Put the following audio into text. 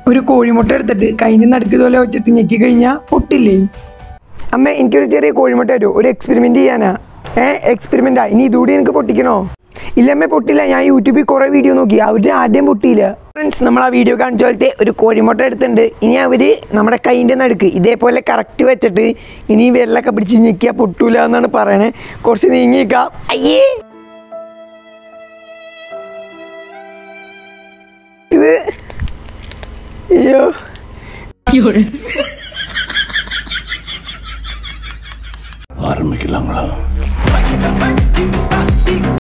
ഒരു കോഴിമുട്ട എടുത്തിട്ട് കൈൻ്റെ നടുക്ക് ഇതുപോലെ വെച്ചിട്ട് ഞെക്കി കഴിഞ്ഞാൽ പൊട്ടില്ലേ അമ്മ എനിക്കൊരു ചെറിയ കോഴിമുട്ട തരുമോ ഒരു എക്സ്പെരിമെൻ്റ് ചെയ്യാനാ ഏ എക്സ്പെരിമെൻറ്റാ ഇനി ഇതുകൂടി എനിക്ക് പൊട്ടിക്കണോ ഇല്ല അമ്മ പൊട്ടില്ല ഞാൻ യൂട്യൂബിൽ കുറേ വീഡിയോ നോക്കി അവരുടെ ആദ്യം പൊട്ടിയില്ല ഫ്രണ്ട്സ് നമ്മൾ ആ വീഡിയോ കാണിച്ച പോലത്തെ ഒരു കോഴിമുട്ട എടുത്തിട്ടുണ്ട് ഇനി അവർ നമ്മുടെ കൈൻ്റെ നടുക്ക് ഇതേപോലെ കറക്റ്റ് വെച്ചിട്ട് ഇനി വെള്ളമൊക്കെ പിടിച്ച് ഞെക്കിയാൽ പൊട്ടൂല എന്നാണ് പറയണേ കുറച്ച് നീങ്ങിക്കാം അയ്യേ ഇത് അയ്യോ ஆரம்பிக்கலாங்களா